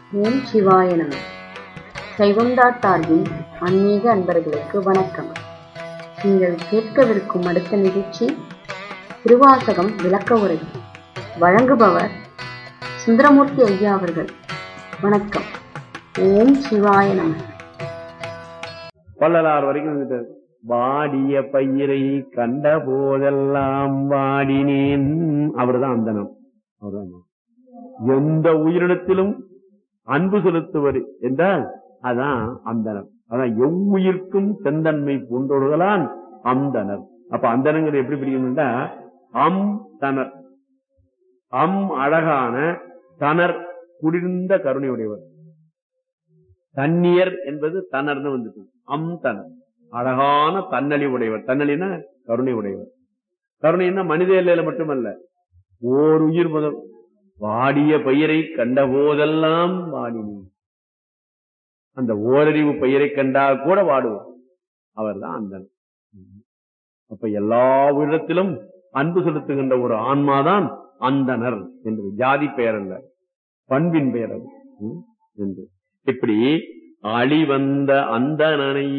ஓம் சிவாய நம சைவம்டா சார்பின் ஆன்மீக அன்பர்களுக்கு வணக்கம் நீங்கள் கேட்கவிருக்கும் அடுத்த நிகழ்ச்சி திருவாசகம் விளக்க உரை வழங்குபவர் சுந்தரமூர்த்தி ஐயா அவர்கள் வணக்கம் ஓம் சிவாய நம வள்ளலார் வரைக்கும் வந்துட்டார் வாடிய பயிரை கண்ட போதெல்லாம் வாடினேன் அவர்தான் அந்தனம் அவர்தான் எந்த உயிரிடத்திலும் அன்பு செலுத்துவர் என்றால் அதான் அந்தனர் அதான் எவ்வுயிர்க்கும் செந்தன்மை பூண்டொழுகலான் அந்தனர் அப்ப அந்தனங்கிறது எப்படி பிடிக்கணும்னா அம் தனர் அம் அழகான தனர் குளிர்ந்த கருணை உடையவர் தன்னியர் என்பது தனர்னு வந்துட்டு அம் தனர் அழகான தன்னலி உடையவர் தன்னலினா கருணை உடையவர் கருணைன்னா மனித எல்லையில மட்டுமல்ல ஓர் உயிர் முதல் வாடிய பயிரை கண்ட போதெல்லாம் வாடினேன் அந்த ஓரறிவு பயிரை கண்டால் கூட வாடுவோம் அவர்தான் அந்த அப்ப எல்லா உயிரிடத்திலும் அன்பு செலுத்துகின்ற ஒரு ஆன்மாதான் அந்தனர் என்று ஜாதி பெயர் அல்ல பண்பின் பெயர் அது ம், என்று இப்படி அழிவந்த அந்தனனை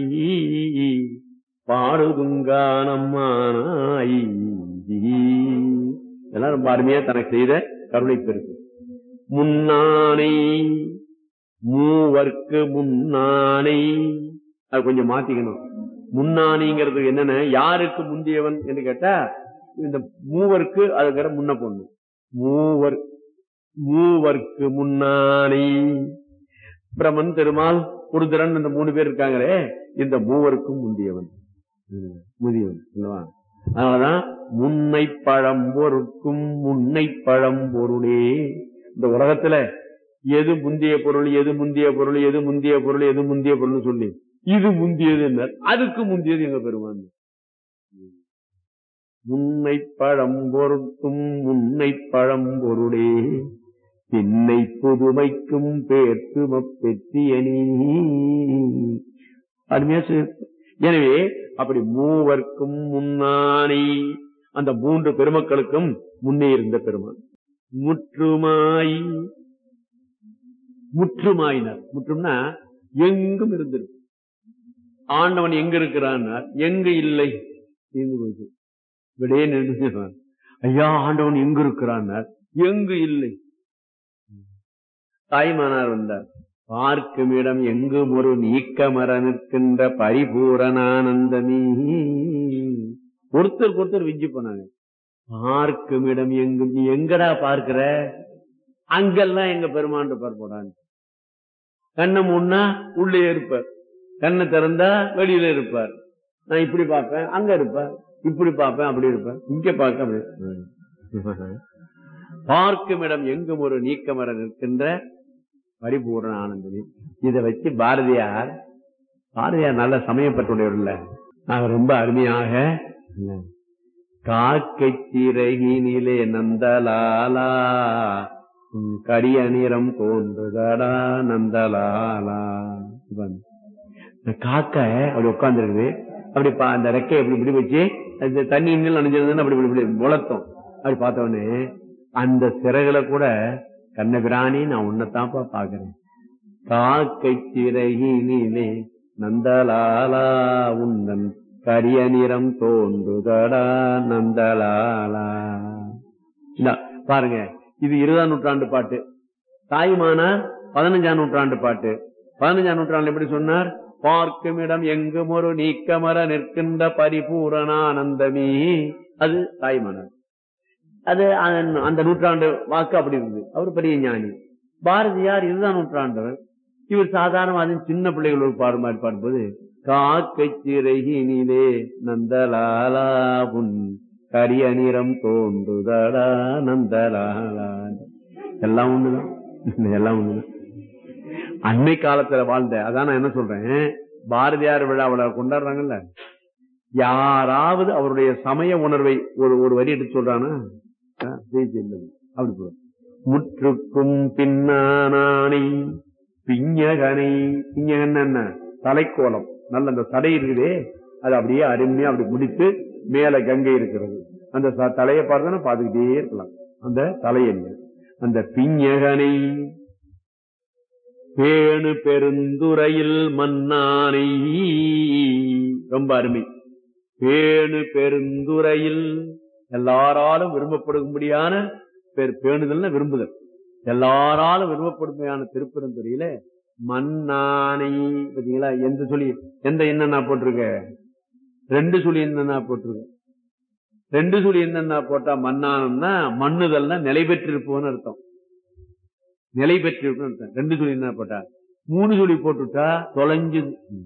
பாடுதுங்கானம்மானாய் இதெல்லாம் ரொம்ப அருமையா தனக்கு செய்த கருணை பெருக்கு முன்னானை மூவர்க்கு முன்னானை அது கொஞ்சம் மாத்திக்கணும் முன்னானிங்கிறது என்னன்னு யாருக்கு முந்தியவன் என்று கேட்டா இந்த மூவருக்கு அதுக்கிற முன்ன பொண்ணு மூவர் மூவர்க்கு முன்னானை பிரமன் பெருமாள் குருதிரன் இந்த மூணு பேர் இருக்காங்களே இந்த மூவருக்கும் முந்தியவன் ம், முதியவன் அல்லவா அதனாலதான் முன்னை பழம்பொருட்கும் முன்னை பழம்பொருளே இந்த உலகத்துல எது முந்திய பொருள் எது முந்திய பொருள் எது முந்திய பொருள் எது முந்திய பொருள் சொல்லி இது முந்தியது என்ன அதுக்கு முந்தியது எங்க பெருமான் முன்னை பழம்பொருட்கும் முன்னை பழம்பொருளே பின்னை புதுமைக்கும் பேர்த்தும பெற்றியனி அருமையா சொல்லி- எனவே அப்படி மூவர்க்கும் முன்னானே அந்த மூன்று பெருமக்களுக்கும் முன்னே இருந்த பெருமான் முற்றுமாய் முற்றுமாயினார் முற்றும்னா எங்கும் இருந்திருக்கு ஆண்டவன் எங்க இருக்கிறான்னார் எங்க இல்லை தீர்ந்து போயிட்டு விடையே நின்று ஐயா ஆண்டவன் எங்க இருக்கிறான்னார் எங்கு இல்லை தாய்மானார் வந்தார் பார்க்கும் இடம் எங்கும் ஒரு நீக்கமர நிற்கின்ற பரிபூரணானந்தமே ஒருத்தருக்கு ஒருத்தர் விஞ்சு போனாங்க பார்க்கும் இடம் எங்கும் நீ எங்கடா பார்க்கிற அங்கெல்லாம் எங்க பெருமான் இருப்பார் போடான்னு கண்ணை மூடனா உள்ளே இருப்பார் கண்ணை திறந்தா வெளியில இருப்பார் நான் இப்படி பார்ப்பேன் அங்க இருப்பார் இப்படி பார்ப்பேன் அப்படி இருப்பேன் இங்க பார்க்க அப்படி ம். பார்க்கும் இடம் எங்கும் ஒரு நீக்கமர நிற்கின்ற பரிபூரண ஆனந்தமே இதை வச்சு பாரதியார் பாரதியார் நல்ல சமயப்பட்டுடையவர் இல்ல நாங்க ரொம்ப அருமையாக காக்கை சிறகினிலே நந்தலாலா உன் கரிய நிறம் தோன்றுதடா நந்தலாலா இப்ப இந்த காக்கை அப்படி உட்கார்ந்துருக்குது அப்படி பா- அந்த ரெக்கை அப்படி இப்படி வச்சு அந்த தண்ணி இன்னும் நனைஞ்சிருந்தா அப்படி இப்படி இப்படி முளத்தோம் அப்படி பார்த்த உடனே அந்த சிறகுல கூட கண்ணபிராணி நான் உன்னைத்தான்ப்பா பாக்குறேன் காக்கை சிறகினிலே நந்தலாலா உந்தன் கரிய நிறம் தோன்றுதடா நந்தலாலா இந்தா, பாருங்க இது இருபதாம் நூற்றாண்டு பாட்டு தாய்மானார் பதினஞ்சாம் நூற்றாண்டு பாட்டு பதினஞ்சாம் நூற்றாண்டு எப்படி சொன்னார் பார்க்கும் இடம் எங்கும் ஒரு நீக்கமர நிற்கின்ற பரிபூரணானந்தமே அது தாய்மானார் அது அந்த- அந்த நூற்றாண்டு வாக்கு அப்படி இருந்தது அவர் பெரிய ஞானி பாரதியார் இதுதான் நூற்றாண்டவர் இவர் சாதாரண அது சின்ன பிள்ளைகள் ஒரு பாடு மாதிரி பாடும்போது காக்கை சிறகினிலே நந்தலாலா உன் கரிய நிறம் தோன்றுதடா நந்தலாலா எல்லாம் ஒண்ணுதான் எல்லாம் ஒண்ணுதான் அன்னை காலத்துல வாழ்ந்த அதான் நான் என்ன சொல்றேன் பாரதியார் விழாவில் கொண்டாடுறாங்கல்ல யாராவது அவருடைய சமய உணர்வை ஒரு ஒரு வரி எடுத்து சொல்றானா ஆ, ஜெயிச்சு இல்லை. அப்படி சொல்ற முற்றுக்கும் பின்னானி பிஞகனை பிஞகன் என்ன தலைக்கோலம் நல்ல அந்த தடை இருக்குதே அது அப்படியே அருமையா அப்படி முடித்து மேல கங்கை இருக்கிறது அந்த ச- தலையை பார்த்தோன்னா பார்த்துக்கிட்டே இருக்கலாம் அந்த தலையெண்ண அந்த பிஞகனை பேணு பெருந்துறையில் மன்னானை ரொம்ப அருமை பேணு பெருந்துறையில் எல்லாராலும் விரும்பப்படும்படியான பேர் பேணுதல்னா விரும்புதல் எல்லாராலும் விரும்பப்படும்படியான திருப்பெருந்துறையில மன்னானை பாத்தீங்களா எந்த சொல்லி எந்த என்னன்னா போட்டிருக்க ரெண்டு சொல்லி என்னன்னா போட்டிருக்க ரெண்டு சொல்லி என்னன்னா போட்டா மன்னானம்னா மண்ணுதல்னா நிலை பெற்றிருப்போம்னு அர்த்தம் நிலை பெற்றிருப்போம்னு அர்த்தம் ரெண்டு சொல்லி என்ன போட்டா மூணு சொல்லி போட்டுட்டா தொலைஞ்சு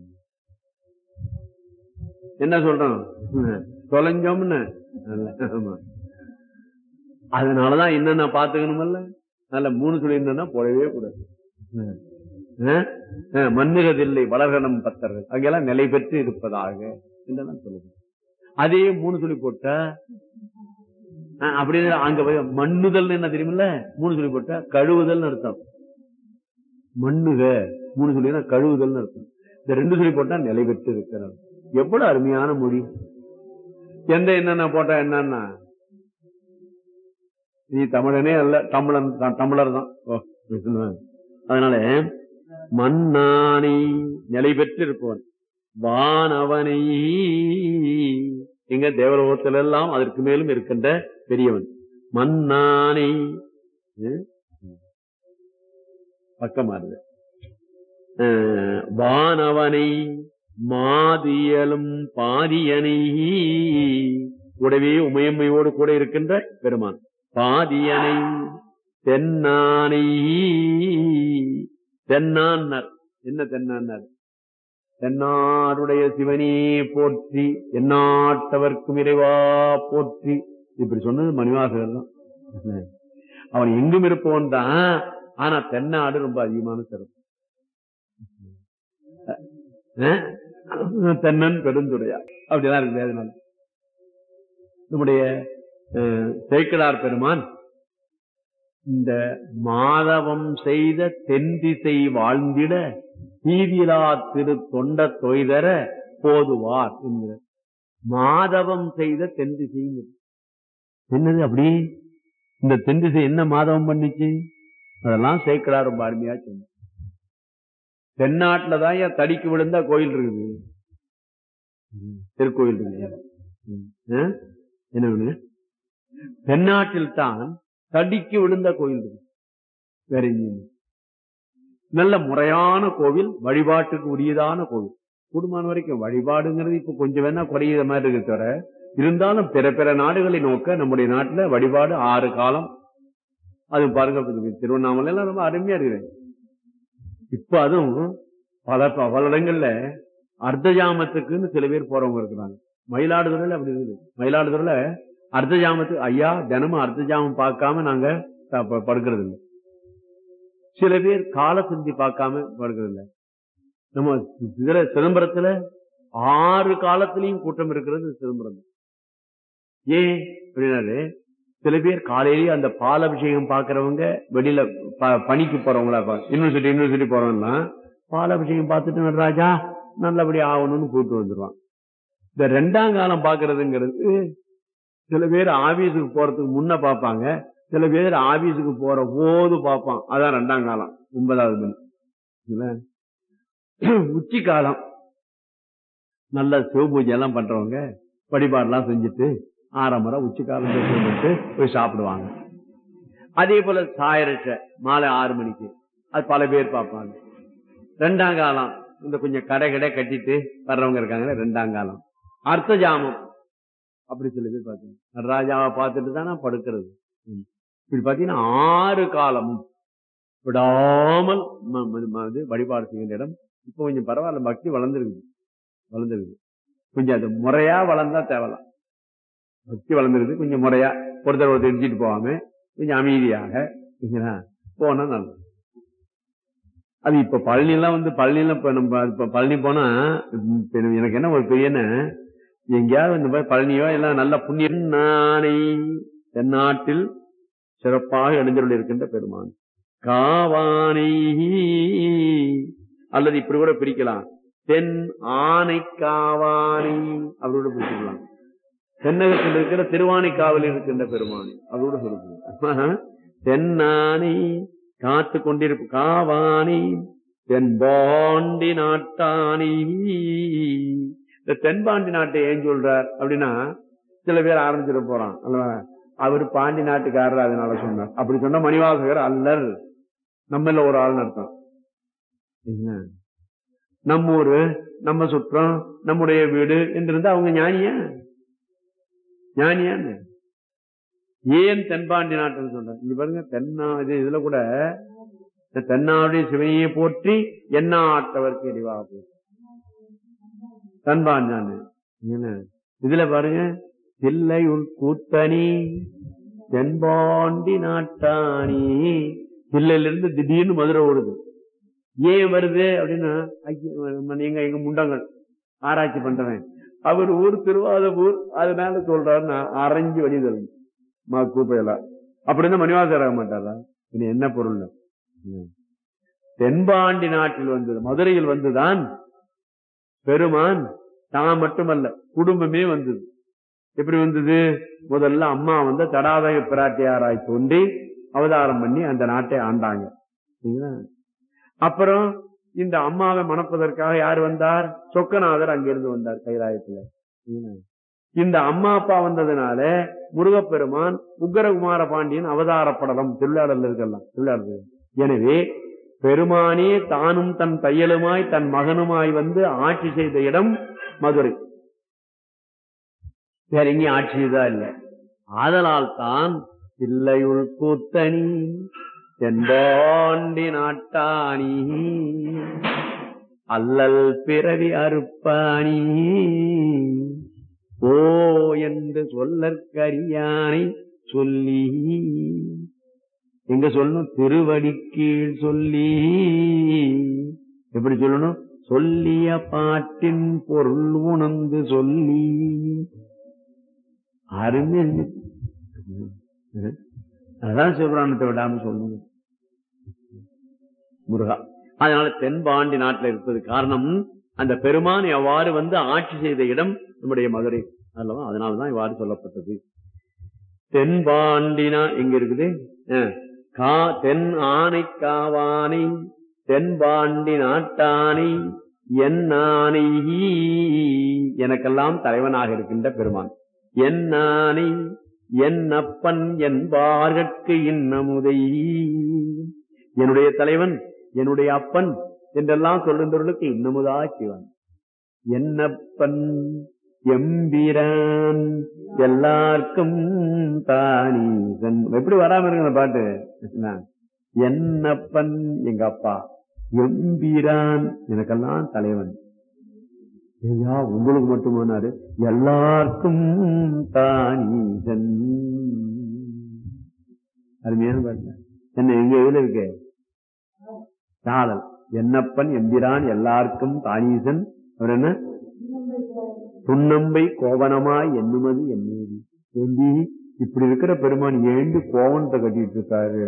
என்ன சொல்றோம் தொலைஞ்சோம்னு நல்ல, ஆமா. அதனாலதான் என்னென்ன பாத்துக்கணுமல்ல நல்ல மூணு சொல்லி என்னன்னா போடவே கூடாது அஹ், அஹ், மண்ணுகதில்லை வளர்கணம் பத்தர்கள் அங்கெல்லாம் நிலை பெற்று இருப்பதாக என்றெல்லாம் சொல்லுது அதே மூணு சொல்லி போட்டா அஹ், அப்படின்னு அங்க போய் மண்ணுதல் என்ன தெரியுமில்ல மூணு சொல்லி போட்டா கழுவுதல்னு அர்த்தம் மண்ணுக மூணு சொல்லினா கழுவுதல்னு அர்த்தம் இந்த ரெண்டு சொல்லி போட்டா நிலை பெற்று இருக்கிறார் எவ்வளவு அருமையான மொழி எந்த என்னென்ன போட்டா என்னன்னா நீ தமிழனே அல்ல தமிழன் தான் தமிழர் தான் ஓ, அதனால மன்னானை நிலை பெற்று இருப்பவன் வானவனை எங்க தேவலோகத்தில் எல்லாம் அதற்கு மேலும் இருக்கின்ற பெரியவன் மன்னானை ம்? பக்கமா இருக்கு அஹ், வானவனை மாதியலும் பாதியனை கூடவே உமையம்மையோடு கூட இருக்கின்ற பெருமான் பாதியனை தென்னானை தென்னான்னர் என்ன தென்னான்னர் தென்னாருடைய சிவனே போற்றி எந்நாட்டவர்க்கும் இறைவா போற்றி இப்படி சொன்னது மணிவாசகர் தான் அவன் எங்கும் இருப்பவன் தான் ஆனா தென்னாடு ரொம்ப அதிகமான சிறப்பு அஹ்? தென்னன் பெருந்துடையா அப்படிதான் இருக்கு வேதனால நம்முடைய அஹ், சேக்கிழார் பெருமான் இந்த மாதவம் செய்த தென்திசை வாழ்ந்திட தீதிலா திரு தொண்ட தொய்தர போதுவார் என்கிற மாதவம் செய்த தென்திசைங்கிறது என்னது அப்படி இந்த தென்திசை என்ன மாதவம் பண்ணிச்சு அதெல்லாம் சேக்கிழார் ரொம்ப அருமையா சொன்ன தென்னாட்டுல தான் ஏன் தடிக்கு விழுந்தா கோயில் இருக்குது ம், திருக்கோயில் இருக்குது ம், ஆ? என்ன ஒண்ணு தென்னாட்டில் தான் தடிக்கு விழுந்த கோயில் இருக்கு வேற எங்கேயும் இல்லை. நல்ல முறையான கோவில் வழிபாட்டுக்கு உரியதான கோவில் கூடுமான வரைக்கும் வழிபாடுங்கிறது இப்ப கொஞ்சம் வேணா குறையிற மாதிரி இருக்கு தவிர இருந்தாலும் பிற பிற நாடுகளை நோக்க நம்முடைய நாட்டுல வழிபாடு ஆறு காலம் அது பாருங்க இப்ப திருவண்ணாமலை எல்லாம் ரொம்ப அருமையா இருக்குது இப்ப அதுவும் பல பல இடங்கள்ல அர்த்த ஜாமத்துக்குன்னு சில பேர் போறவங்க இருக்கிறாங்க மயிலாடுதுறையில அப்படி இருக்குது மயிலாடுதுறையில அர்த்த ஜாமத்துக்கு ஐயா தினமும் அர்த்த ஜாமம் பார்க்காம நாங்க த- ப- படுக்கிறது இல்லை சில பேர் கால சிந்தி பார்க்காம படுக்கிறது இல்லை நம்ம இதுல சிதம்பரத்துல ஆறு காலத்திலையும் கூட்டம் இருக்கிறது சிதம்பரம் தான். ஏன் அப்படின்னாரு சில பேர் காலையிலேயே அந்த பால் அபிஷேகம் பாக்குறவங்க வெளியில ப- பணிக்கு போறவங்களா இருப்பாங்க யூனிவர்சிட்டி யூனிவர்சிட்டி போறவங்கலாம் பால் அபிஷேகம் பார்த்துட்டு நடராஜா நல்லபடி ஆகணும்னு கூப்பிட்டு வந்துருவான் இந்த ரெண்டாம் காலம் பாக்குறதுங்கிறது சில பேர் ஆபீஸுக்கு போறதுக்கு முன்ன பார்ப்பாங்க சில பேர் ஆபீஸுக்கு போற போது பார்ப்பான் அதான் ரெண்டாம் காலம் ஒன்பதாவது மணி இல்ல? உச்சி காலம் நல்ல சிவபூஜை எல்லாம் பண்றவங்க வழிபாடெல்லாம் செஞ்சுட்டு ஆரம்பர உச்சி காலம் செஞ்சுட்டு போய் சாப்பிடுவாங்க அதே போல சாயரட்ச மாலை ஆறு மணிக்கு அது பல பேர் பார்ப்பாங்க ரெண்டாம் காலம் இந்த கொஞ்சம் கடை கடை கட்டிட்டு வர்றவங்க இருக்காங்களே ரெண்டாம் காலம் அர்த்த ஜாமம் அப்படி சில பேர் பார்த்தீங்க ராஜாவை பார்த்துட்டு தானே படுக்கிறது ம். இப்படி பாத்தீங்கன்னா ஆறு காலமும் விடாமல் ம- ம- ம- இது வழிபாடு செய்கின்ற இடம் இப்போ கொஞ்சம் பரவாயில்ல பக்தி வளர்ந்துருக்குது வளர்ந்துருக்குது கொஞ்சம் அது முறையா வளர்ந்தா தேவலாம் பக்தி வளர்ந்துருக்குது கொஞ்சம் முறையா ஒருத்தர் ஒருத்தர் இடிச்சிட்டு போகாம கொஞ்சம் அமைதியாக சரிங்களா? போனா நல்லது அது இப்ப பழனி எல்லாம் வந்து பழனி எல்லாம் இப்ப நம்ம இப்ப பழனி போனா இப்ப எனக்கு என்ன ஒரு பெரிய எங்கேயாவது இந்த மாதிரி பழனியோ எல்லாம் நல்ல புண்ணியம் நானை தென்னாட்டில் சிறப்பாக எழுந்தருள் இருக்கின்ற பெருமான் காவானை அல்லது இப்படி கூட பிரிக்கலாம் தென் ஆனை காவானை அவரோட பிரிச்சுக்கலாம் தென்னகத்தில் இருக்கிற திருவானைக்காவலில் இருக்கின்ற பெருமானை அவரோட சொல்லுங்க தென்னானை காத்து கொண்டிருப்பு காவானை தென்பாண்டி நாட்டானி இந்த தென்பாண்டி நாட்டை ஏன் சொல்றார் அப்படின்னா சில பேர் ஆரம்பிச்சிட போறான் அல்லவா அவர் பாண்டி நாட்டுக்காரர் அதனால சொன்னார் அப்படி சொன்ன மணிவாசகர் அல்லர் நம்மள ஒரு ஆள் அர்த்தம் என்ன? நம்ம ஊரு நம்ம சுற்றம் நம்முடைய வீடு என்றிருந்தா அவங்க ஞானியா ஞானியான்னு ஏன் தென்பாண்டி நாட்டுன்னு சொல்ற இங்க பாருங்க தென்னா இது இதுல கூட இந்த தென்னாவுடைய சிவனையை போற்றி என்ன ஆட்டவர்க்கு எரிவாக போச்சு தென்பாண்டி நாடு என்ன? இதுல பாருங்க தில்லையுள் கூத்தனி தென்பாண்டி நாட்டானி தில்லையில இருந்து திடீர்னு மதுரை ஓடுது ஏன் வருது அப்படின்னா ஐயா, எங்க எங்க முண்டங்கள் ஆராய்ச்சி பண்றவன் அவர் ஊர் திருவாதபூர் அதனால சொல்றாரு நான் அரைஞ்சு வழி தரும் மா கூப்பையெல்லாம் அப்படின்னு மணிவாசர் ஆக மாட்டாரா இது என்ன பொருள் ம். தென்பாண்டி நாட்டில் வந்தது மதுரையில் வந்துதான் பெருமான் தான் மட்டுமல்ல குடும்பமே வந்தது எப்படி வந்தது முதல்ல அம்மா வந்து தடாதக பிராட்டியாராய் தோன்றி அவதாரம் பண்ணி அந்த நாட்டை ஆண்டாங்க சரிங்களா? அப்புறம் இந்த அம்மாவை மணப்பதற்காக யார் வந்தார் சொக்கநாதர் அங்கிருந்து வந்தார் கைலாயத்துல சரிங்களா? இந்த அம்மா அப்பா வந்ததுனால முருகப்பெருமான் உக்கரகுமார பாண்டியன் அவதாரப்படலம் திருவிழாடல் இருக்கலாம் திருவிழாடல் எனவே பெருமானே தானும் தன் தையலுமாய் தன் மகனுமாய் வந்து ஆட்சி செய்த இடம் மதுரை வேற எங்கேயும் ஆட்சி செய்தா இல்ல ஆதலால் தான் தில்லையுள் கூத்தனி தென்பாண்டி நாட்டானி அல்லல் பிறவி அறுப்பானி ஓ என்று சொல்லற்கரியானை சொல்லி எங்க சொல்லணும் திருவடி கீழ் சொல்லி எப்படி சொல்லணும் சொல்லிய பாட்டின் பொருள் உணர்ந்து சொல்லி அருமை இருந்துச்சு. ம். அதான் சிவபுராணத்தை விடாம சொல்லணும் முருகா அதனால தென்பாண்டி நாட்டில் இருப்பது காரணம் அந்த பெருமான் எவ்வாறு வந்து ஆட்சி செய்த இடம் நம்முடைய மதுரை அல்லவா அதனாலதான் இவ்வாறு சொல்லப்பட்டது தென்பாண்டினா எங்க இருக்குது அஹ், கா தென் ஆனை காவானை தென்பாண்டி நாட்டானை என் ஆனை எனக்கெல்லாம் தலைவனாக இருக்கின்ற பெருமான் என் ஆனை என் அப்பன் என்பார்கட்கு இன்னமுதை என்னுடைய தலைவன் என்னுடைய அப்பன் என்றெல்லாம் சொல்லுன்றவர்களுக்கு இன்னமுதா சிவன் என்னப்பன் எம்பிரான் எல்லாருக்கும் தானீசன் எப்படி வராம இருக்கு அந்த பாட்டு என்ன? என்னப்பன் எங்க அப்பா எம்பிரான் எனக்கெல்லாம் தலைவன் ஐயா உங்களுக்கு மட்டுமானாரு எல்லாருக்கும் தானீசன் அருமையான பாட்டு என்ன எங்க இதுல இருக்கு சாடல் என்னப்பன் எம்பிரான் எல்லாருக்கும் தானீசன் அவர் என்ன துன்னம்பை கோவனமாய் எண்ணுமது என்னேதி ஏண்டி இப்படி இருக்கிற பெருமான் ஏண்டு கோவனத்தை கட்டிட்டு இருக்காரு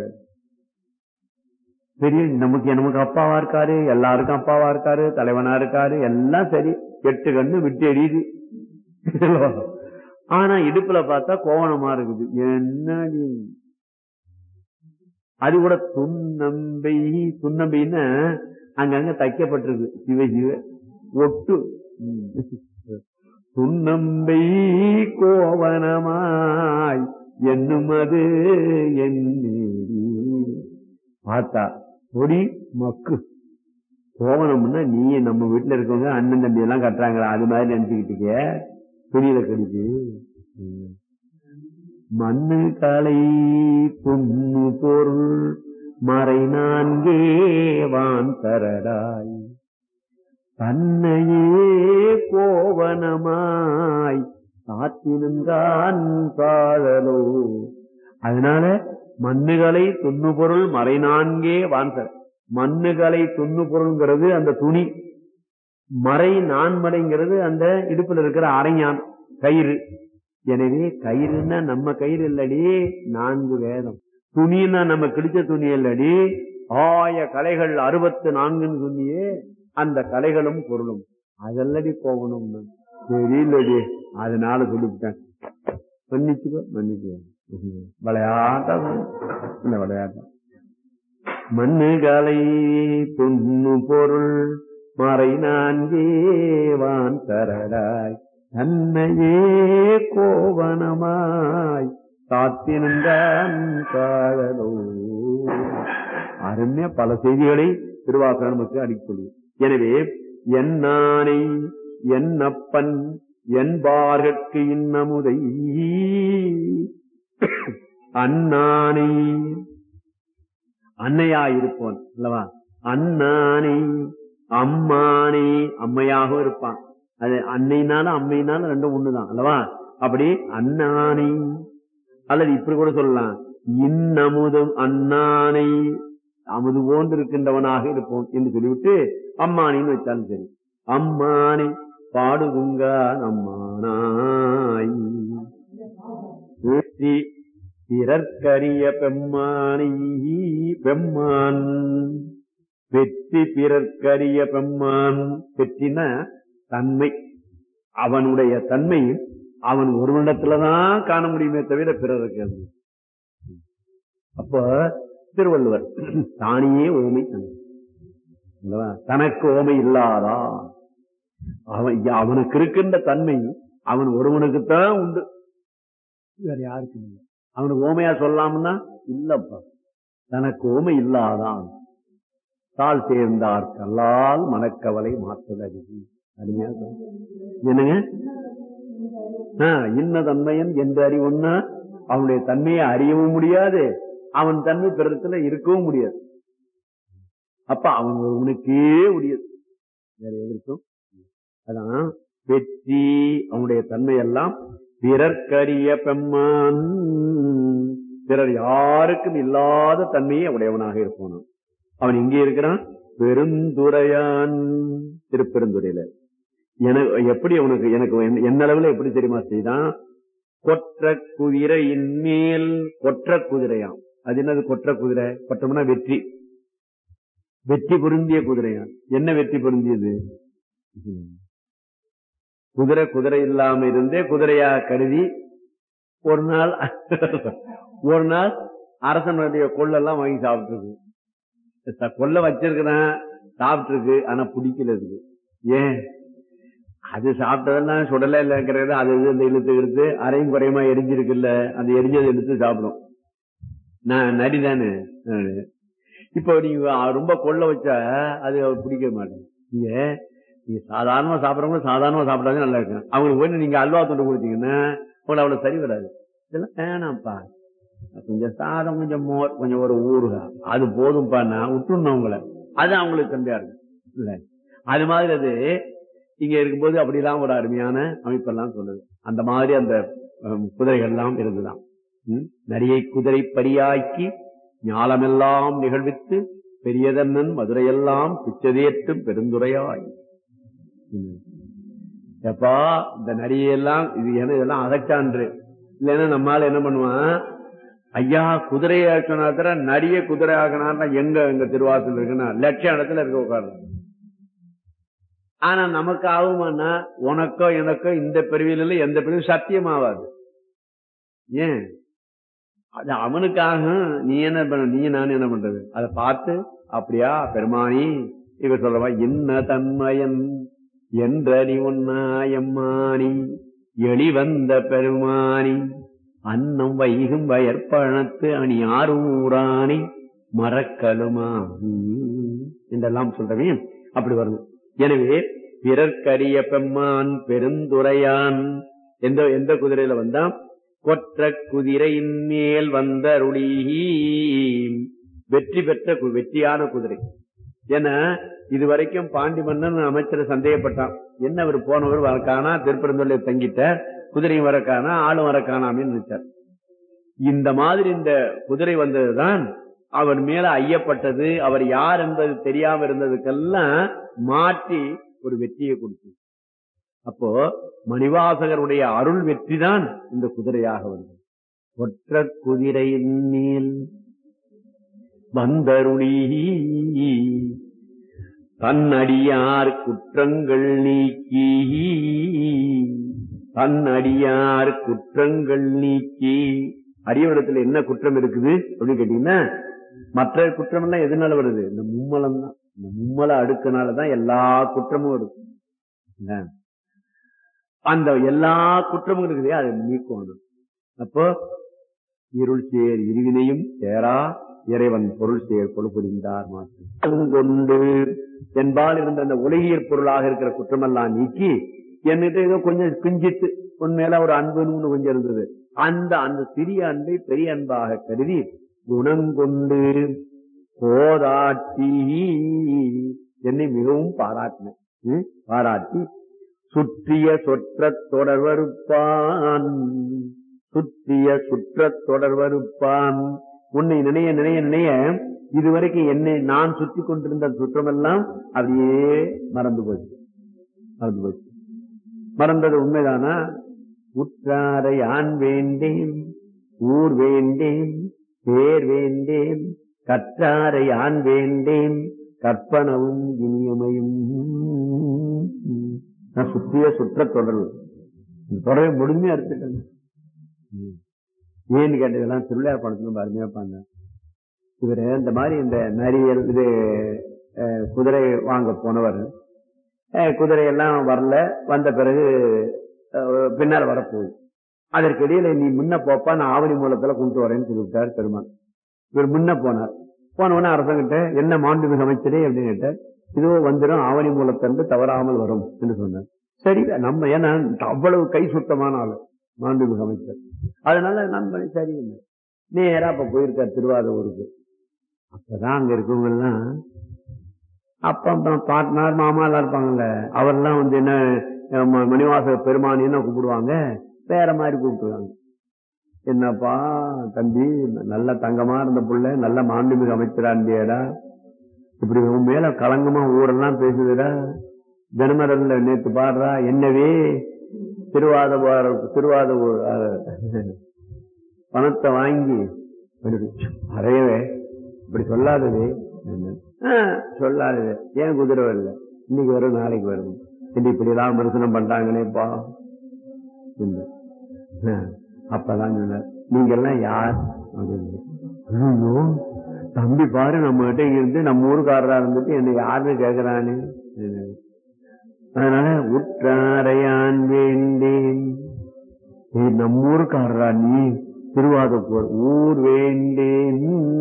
பெரிய நமக்கு நமக்கு அப்பாவா இருக்காரு எல்லாருக்கும் அப்பாவா இருக்காரு தலைவனா இருக்காரு எல்லாம் சரி எட்டு கண்ணு விட்டு எரியுது ஆனா இடுப்புல பார்த்தா கோவணமா இருக்குது என்னடி அது கூட துன்னம்பை துன்னம்பைன்னா அங்கங்க தைக்கப்பட்டிருக்கு சிவ சிவ ஒட்டு ம். துன்னம்பை கோவனமாய் என்னுமது என்னேரி பார்த்தா பொடி மக்கு கோவணம்னா நீ நம்ம வீட்டுல இருக்கவங்க அண்ணன் தம்பி எல்லாம் கட்டுறாங்களா அது மாதிரி நினைச்சுக்கிட்டீங்க துணியில கடிச்சு ம். மண்ணு கலை புண்ணு பொருள் மறை நான்கே வான் தரடாய் தன்னையே கோவனமாய் காத்தினந்தான் சாழலோ அதனால மண்ணுகளை துண்ணு பொருள் மறை நான்கே வான்சர் மண்ணுகளை துண்ணு பொருள்ங்கிறது அந்த துணி மறை நான்மறைங்கிறது அந்த இடுப்புல இருக்கிற அரைஞான் கயிறு எனவே கயிறுன்னா நம்ம கயிறு இல்லடி நான்கு வேதம் துணின்னா நம்ம கிழிச்ச துணி இல்லடி ஆய கலைகள் அறுபத்து நான்குன்னு சொன்னியே அந்த கலைகளும் பொருளும் அதெல்லடி போகணும் தெரியலடி அதனால சொல்லிவிட்டேன் மன்னிச்சுக்கோ மன்னிச்சுக்கோ விளையாட்டம் இல்ல விளையாட்டம் மண்ணுகளை பொன்னு பொருள் மறை நான்கே வான் தரடாய் தன்னையே கோவனமாய் காத்தி நின்றான் காதலோ அருமையா பல செய்திகளை திருவாசகம் நமக்கு அடிக்கொள்ளு எனவே என் நானை என் அப்பன் என்பார்கட்கு இன்னமுதை அண்ணானை அன்னையாயிருப்போன் அல்லவா அண்ணானை அம்மானை அம்மையாக இருப்பான் அது அன்னைனாலும் அம்மைனாலும் ரெண்டும் ஒண்ணுதான் அல்லவா அப்படி அண்ணானை அல்லது இப்படி கூட சொல்லலாம் இன்னமுதும் அண்ணானை அமுது போன்று இருக்கின்றவனாக இருப்போம் என்று சொல்லிவிட்டு அம்மானின்னு வச்சாலும் சரி அம்மானை பாடுகுங்க அம்மானாய் ஊற்றி பிறர்க்கரிய பெம்மானை பெம்மான் வெற்றி பிறர்க்கரிய பெம்மான் வெற்றின தன்மை அவனுடைய தன்மை அவன் ஒருவனிடத்துலதான் காண முடியுமே தவிர பிறருக்கு அது. அப்ப திருவள்ளுவர் தானியே ஓமை தன்மை அல்லவா? தனக்கு ஓமை இல்லாதா அவன் அவனுக்கு இருக்கின்ற தன்மை அவன் ஒருவனுக்குத்தான் உண்டு வேற யாருக்கும் இல்லை அவனுக்கு ஓமையா சொல்லலாம்னா இல்லப்பா தனக்கு ஓமை இல்லாதான் தாள் சேர்ந்தார் கல்லால் மனக்கவலை மாற்றுதல் அருமையா சொன்னார். என்னங்க ஆ, இன்ன தன்மையன் என்று அறிவுன்னா அவனுடைய தன்மையை அறியவும் முடியாது அவன் தன்மை பிறத்துல இருக்கவும் முடியாது அப்ப அவன் ஒருவனுக்கே உரியது வேற எதற்கும் அதான் வெற்றி அவனுடைய தன்மையெல்லாம் பிறர்க்கரிய பெம்மான் பிறர் யாருக்கும் இல்லாத தன்மையை உடையவனாக இருப்பான் அவன் எங்கே இருக்கிறான் பெருந்துரையான் திருப்பெருந்துறையில எனக்கு எப்படி அவனுக்கு எனக்கு என்ன- என்ன அளவுல எப்படி தெரியுமா செய்தான் கொற்ற குதிரையின் மேல் கொற்ற குதிரையாம் அது என்னது கொற்ற குதிரை கொற்றம்னா வெற்றி வெற்றி பொருந்திய குதிரையாம் என்ன வெற்றி பொருந்தியது குதிரை குதிரை இல்லாம இருந்தே குதிரையா கருதி ஒரு நாள் ஒரு நாள் அரசனுடைய கொள்ளெல்லாம் வாங்கி சாப்பிட்டுருக்கு கொள்ள வச்சிருக்கிறேன் சாப்பிட்டுருக்கு ஆனா பிடிக்கல இருக்கு ஏன் அது சாப்பிட்டதெல்லாம் சுடல இல்லைங்கிறது அது இது இந்த இழுத்து இழுத்து அரையும் குறையுமா எரிஞ்சிருக்குல்ல அந்த எரிஞ்சதை எடுத்து சாப்பிடும் நான் நரி தானே இப்போ நீங்க ரொம்ப கொள்ள வச்சா அது அவருக்கு பிடிக்க மாட்டேன் நீங்க நீங்க சாதாரணமா சாப்பிடறவங்க சாதாரணமா சாப்பிட்டாங்க நல்லா இருக்கும் அவங்களுக்கு போய் நீங்க அல்வா தொண்டு கொடுத்தீங்கன்னா உங்களுக்கு அவ்வளவு சரி வராது இதெல்லாம் வேணாம்ப்பா கொஞ்சம் சாதம் கொஞ்சம் மோர் கொஞ்சம் ஒரு ஊறுகாய் அது போதும்பா நான் விட்டுணும் உங்களை அது அவங்களுக்கு கண்டியா இருக்கும் இல்ல அது மாதிரி அது இங்க இருக்கும்போது அப்படிலாம் ஒரு அருமையான அமைப்பெல்லாம் சொல்லுது அந்த மாதிரி அந்த ஹம், குதிரைகள் எல்லாம் இருந்துதான் ம்? நரியை குதிரை பரியாக்கி ஞாலமெல்லாம் நிகழ்வித்து பெரியதன்னன் மதுரையெல்லாம் பிச்சதேற்றும் பெருந்துரையாய் ம். எப்பா இந்த நரியெல்லாம் இது என்ன இதெல்லாம் அகச்சான்று இல்லைன்னா நம்மால என்ன பண்ணுவான் ஐயா குதிரையை ஆக்கினாத்திர நரிய குதிரை ஆக்கினார்னா எங்க எங்க திருவாசல் இருக்குன்னா லட்சம் இடத்துல இருக்க உட்காரணும் ஆனா நமக்கு ஆகுமானா உனக்கோ எனக்கோ இந்த பிரிவில எந்த பிரிவும் சத்தியமாவாது ஏன் அது அவனுக்காக நீ என்ன பண்ண நீ நான் என்ன பண்றது அதை பார்த்து அப்படியா பெருமானி இவர் சொல்றவா என்ன தன்மயன் என்றடி உன்னாயம்மானி எளிவந்த பெருமானி அன்னம் வைகும் வயற்பழத்து அணி ஆரூராணி மறக்கலுமா என்றெல்லாம் சொல்றவன் அப்படி வரும் எனவே பிறர்க்கரிய பெம்மான் பெருந்துரையான் எந்த எந்த குதிரையில வந்தா கொற்ற குதிரையின் மேல் வந்தருளி வெற்றி பெற்ற கு- வெற்றியான குதிரை ஏன்னா இதுவரைக்கும் பாண்டி மன்னன் அமைச்சர் சந்தேகப்பட்டான் என்ன அவர் போனவர் வரக்கானா திருப்பரந்தொல்லை தங்கிட்டார் குதிரையும் வரக்கானா ஆளும் வரக்கானாமே நினைச்சார் இந்த மாதிரி இந்த குதிரை வந்ததுதான் அவர் மேல ஐயப்பட்டது அவர் யார் என்பது தெரியாம இருந்ததுக்கெல்லாம் மாற்றி ஒரு வெற்றியை கொடுத்து அப்போ மணிவாசகருடைய அருள் வெற்றி தான் இந்த குதிரையாக வந்தது ஒற்ற குதிரையின் மேல் வந்தருளி தன்னடியார் குற்றங்கள் நீக்கி தன்னடியார் குற்றங்கள் நீக்கி அடியவரிடத்துல என்ன குற்றம் இருக்குது அப்படின்னு கேட்டீங்கன்னா மற்ற குற்றம் எல்லாம் எதனால வருது இந்த மும்மலம் தான் இந்த மும்மல அடுக்குனாலதான் எல்லா குற்றமும் வருது என்ன? அந்த எல்லா குற்றமும் இருக்குது அதை நீக்கணும் அப்போ இருள் சேர் இருவினையும் சேரா இறைவன் பொருள் சேர் கொடு புரிந்தார் மாற்றம் கொண்டு என்பால் இருந்த அந்த உலகியற் பொருளாக இருக்கிற குற்றமெல்லாம் நீக்கி என்கிட்ட ஏதோ கொஞ்சம் கிஞ்சிட்டு உண்மையில ஒரு அன்புன்னு கொஞ்சம் இருந்தது அந்த அந்த சிறிய அன்பை பெரிய அன்பாக கருதி குணங்கொண்டு போராட்டி என்னை மிகவும் பாராட்டின ம்? பாராட்டி சுற்றிய சொற்ற தொடர்வருப்பான் சுற்றிய சுற்ற தொடர்வருப்பான் உன்னை நினைய நினைய நினைய இதுவரைக்கும் என்னை நான் சுற்றி கொண்டிருந்த சுற்றமெல்லாம் அப்படியே மறந்து போச்சு மறந்து போச்சு மறந்தது உண்மைதானா உற்றாரை ஆண் வேண்டேன் ஊர் வேண்டேன் பேர் வேண்டேன் கற்றாரை ஆண் வேண்டேன் கற்பனவும் இனியமையும் நான் சுற்றிய சுற்ற தொடர்பு இந்த தொடர்பை முழுமையா எடுத்துட்டேன் ம். ஏன்னு கேட்டதெல்லாம் திருவிழா பணத்துல ரொம்ப அருமையா பாங்க இவரு இந்த மாதிரி இந்த நரியல் இது அஹ், குதிரை வாங்க போனவர் அஹ், குதிரையெல்லாம் வரல வந்த பிறகு அஹ், பின்னால் வரப்போகுது அதற்கிடையில நீ முன்ன போப்பா நான் ஆவணி மூலத்துல கொண்டு வரேன்னு சொல்லிவிட்டார் பெருமாள் இவர் முன்ன போனார் போன உடனே அரசங்கிட்ட என்ன மாண்புமிகு அமைச்சரே அப்படின்னு கேட்டார் இதுவோ வந்துடும் ஆவணி மூலத்தன்று தவறாமல் வரும் என்று சொன்னார் சரி நம்ம ஏன்னா அவ்வளவு கை சுத்தமான ஆளு மாண்புமிகு அமைச்சர் அதனால நம்ம சரி நேரா அப்ப போயிருக்கார் திருவாரூருக்கு அப்பதான் அங்க இருக்கவங்க எல்லாம் அப்பா அம்மா பாட்னார் மாமா எல்லாம் இருப்பாங்கல்ல அவரெல்லாம் வந்து என்ன அஹ் ம- மணிவாச பெருமானி என்ன கூப்பிடுவாங்க வேற மாதிரி கூப்பிடுவாங்க என்னப்பா தம்பி நல்ல தங்கமா இருந்த புள்ள நல்ல மாண்புமிகு அமைச்சரா இருந்தியடா இப்படி உன் மேல களங்கமா ஊரெல்லாம் பேசுதுடா தினமரல்ல நேத்து பாடுறா என்னவே திருவாத திருவாத பணத்தை வாங்கி அறையவே இப்படி சொல்லாதது சொல்லாதது ஏன் குதிரை வரல இன்னைக்கு வரும் நாளைக்கு வரும் இன்னைக்கு இப்படி எல்லாம் மனுஷனம் பண்றாங்களேப்பா இந்த. ஆ, அப்பதான் சொன்னார் நீங்க எல்லாம் யார் அப்படின்னு. ஐயோ தம்பி பாரு நம்ம கிட்ட இருந்து நம்ம ஊருக்காரரா இருந்துட்டு என்ன யாருன்னு கேக்குறானே அதனால உற்றாரையான் வேண்டேன் ஏய், நம்ம ஊருக்காரரா நீ திருவாதப்பூர் ஊர் வேண்டேன்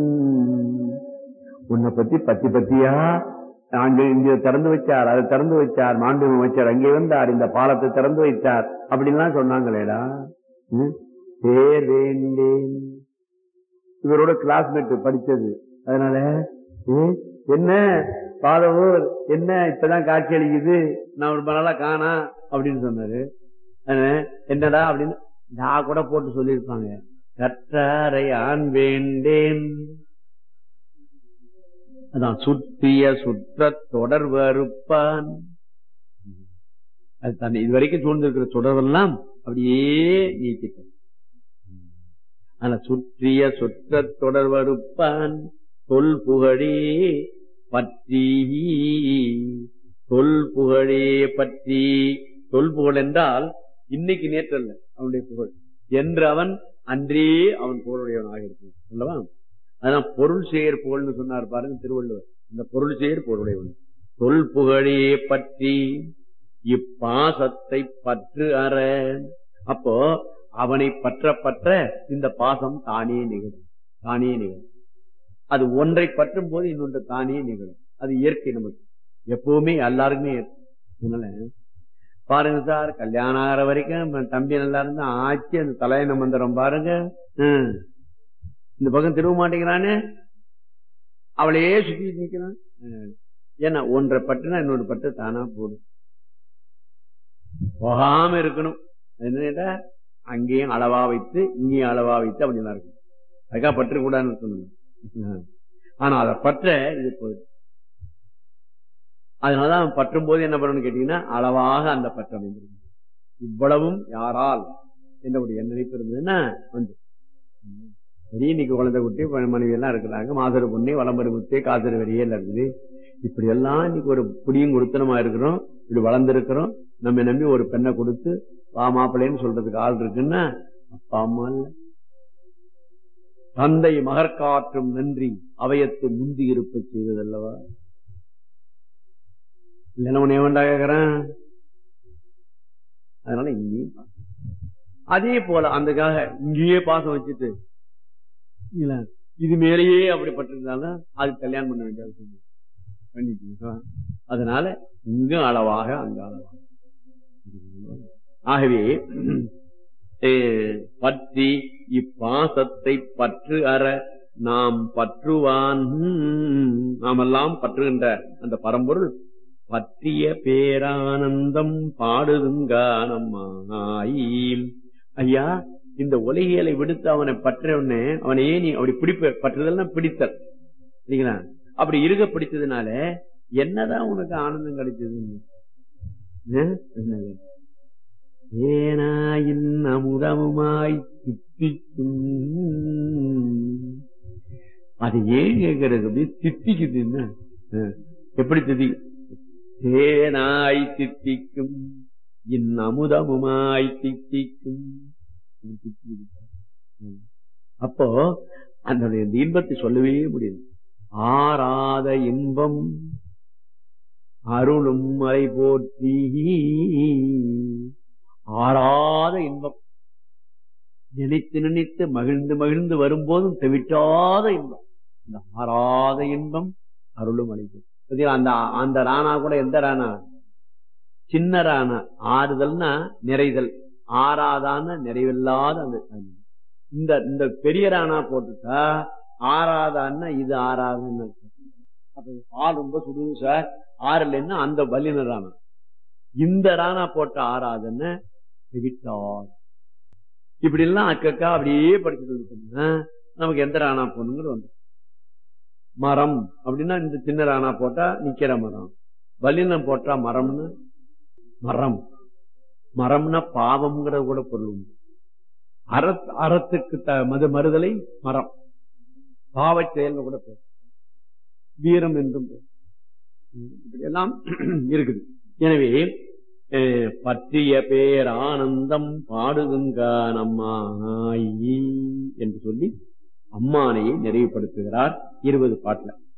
உன்னை பத்தி பத்தி பத்தியா அங்க இங்க திறந்து வச்சார் அதை திறந்து வச்சார் மாண்பு அமைச்சர் அங்கே வந்தார் இந்த பாலத்தை திறந்து வைத்தார் அப்படின்லாம் சொன்னாங்களேடா ம்? பேர் வேண்டேன் இவரோட கிளாஸ்மேட் படிச்சது அதனால ஏ, என்ன பாலவூர் என்ன இப்பதான் காட்சி அளிக்குது நான் ரொம்ப நாளா காணா அப்படின்னு சொன்னாரு அதனால, என்னடா அப்படின்னு நான் கூட போட்டு சொல்லியிருப்பாங்க கற்றாரை ஆண் வேண்டேன் அதான் சுற்றிய சுற்ற தொடர் வருப்பான் அது தன்னை இதுவரைக்கும் சூழ்ந்திருக்கிற தொடர்பெல்லாம் அப்படியே நீக்கிட்டான் ஆனா சுற்றிய சுற்ற தொடர் வருப்பான் தொல் புகழே பற்றி தொல் புகழே பற்றி தொல் புகழ் என்றால் இன்னைக்கு நேற்றல்ல அவனுடைய புகழ் என்று அவன் அன்றே அவன் புகழுடையவனாக இருக்கும் அல்லவா அதான் பொருள் செயற் புகழ்னு சொன்னார் பாருங்க திருவள்ளுவர் இந்த பொருள் செயற் புகழுடையவன் தொல் புகழே பற்றி இப்பாசத்தை பற்று அற அப்போ அவனை பற்ற பற்ற இந்த பாசம் தானே நிகழும் தானே நிகழும் அது ஒன்றை பற்றும் போது இன்னொன்று தானே நிகழும் அது இயற்கை நமக்கு எப்பவுமே எல்லாருக்குமே இயற்கை. அதனால பாருங்க சார் கல்யாணம் ஆகிற வரைக்கும் நம்ம தம்பி நல்லா இருந்தா ஆச்சு அந்த தலையண மந்திரம் பாருங்க ஹம். இந்த பக்கம் திரும்ப மாட்டேங்கிறானே அவளையே சுத்தி நிக்கிறான் ஹம். ஏன்னா ஒன்றை பட்டுனா இன்னொரு பட்டு தானா போடும் போகாம இருக்கணும் அது என்ன கேட்டா அங்கேயும் அளவா வைத்து இங்கேயும் அளவா வைத்து அப்படி நல்லா இருக்கும் அதுக்காக பற்று கூடாதுன்னு சொல்லணும் ஹம். ஆனா அதை பற்ற இது போயிடும் அதனாலதான் பற்றும் போது என்ன பண்ணணும்னு கேட்டீங்கன்னா அளவாக அந்த பற்று அமைந்திருக்கும் இவ்வளவும் யாரால் என்ற ஒரு நினைப்பு இருந்ததுன்னா வந்து சரி இன்னைக்கு குழந்தை குட்டி ப- மனைவி எல்லாம் இருக்கிறாங்க மாசரு பொண்ணு வளம்பரு முத்தே காசரு வெறியல் இருக்குது இப்படி எல்லாம் இன்னைக்கு ஒரு புடியும் கொடுத்தனமா இருக்கிறோம் இப்படி வளர்ந்திருக்கிறோம் நம்ம நம்பி ஒரு பெண்ணை கொடுத்து வா மாப்பிள்ளைன்னு சொல்றதுக்கு ஆள் இருக்குன்னா அப்பா அம்மா இல்ல தந்தை மகற்காற்றும் நன்றி அவையத்து முந்தி இருப்ப செய்ததல்லவா இல்லைன்னா உன்னை வேண்டா கேக்குறேன் அதனால இங்கேயும் பாசம். அதே போல அந்தக்காக இங்கேயே பாசம் வச்சுட்டு இல்ல, இது மேலேயே அப்படிப்பட்டிருந்தாலும் அது கல்யாணம் பண்ண வேண்டிய அவசியம் இல்லை. பண்ணிட்டு அதனால இங்கு அளவாக அங்க அளவாக ஆகவே அஹ், பற்றி இப்பாசத்தை பற்று அற நாம் பற்றுவான் நாமெல்லாம் பற்றுகின்ற அந்த பரம்பொருள் பற்றிய பேரானந்தம் பாடுதுங்கானம்மாயி ஐயா இந்த உலகியலை விடுத்து அவனை பற்றவனே அவனை ஏன் நீ அப்படி பிடிப்ப பற்றுதல்னா பிடித்தல் இல்லைங்களா அப்படி இருக பிடித்ததுனால என்னதான் உனக்கு ஆனந்தம் கிடைச்சது என்னது ஏனாயின் அமுதமுமாய் தித்திக்கும் அது ஏன் கேட்கறது அப்படியே தித்திக்குது என்ன அஹ், எப்படி தித்தி தேனாய் தித்திக்கும் இன் அமுதமுமாய் தித்திக்கும் இது தித்திக்குது. ம். அப்போ அந்த இந்த இன்பத்தை சொல்லவே முடியாது ஆறாத இன்பம் அருளும் மலை போற்றி ஆறாத இன்பம் நினைத்து நினைத்து மகிழ்ந்து மகிழ்ந்து வரும்போதும் தவிட்டாத இன்பம் இந்த ஆறாத இன்பம் அருளும் மலை போற்றி பாத்தீங்களா, அந்த அந்த ராணா கூட எந்த ராணா சின்ன ராணா ஆறுதல்னா நிறைதல் ஆறாதான நிறைவில்லாத அந்த இந்த இந்த பெரிய ராணா போட்டுட்டா ஆறாதான்னா இது ஆறாதுன்னு அர்த்தம். அப்ப ஆறு ரொம்ப சுடுது சார் ஆறு இல்லைன்னா அந்த வல்லின ராணா இந்த ராணா போட்ட ஆறாதுன்னு விட்டார் இப்படி எல்லாம் அக்கக்கா அப்படியே படிச்சுட்டு இருக்கோம்னா நமக்கு எந்த ராணா போடணுங்கிறது வந்து மரம் அப்படின்னா இந்த சின்ன ராணா போட்டா நிக்கிற மரம் வல்லினம் போட்டா மரம்னு மரம் மரம்னா பாவம்ங்கிறது கூட பொருள் உண்டு அறத் அறத்துக்கு த மது மறுதலை மரம் பாவச் செயல்னு கூட பேர் வீரம் என்றும் பேர். இப்படி எல்லாம் இருக்குது எனவே அஹ், பற்றிய பேர் ஆனந்தம் பாடுதுங்கான் அம்மாயி என்று சொல்லி அம்மானையை நிறைவுபடுத்துகிறார் இருபது பாட்டுல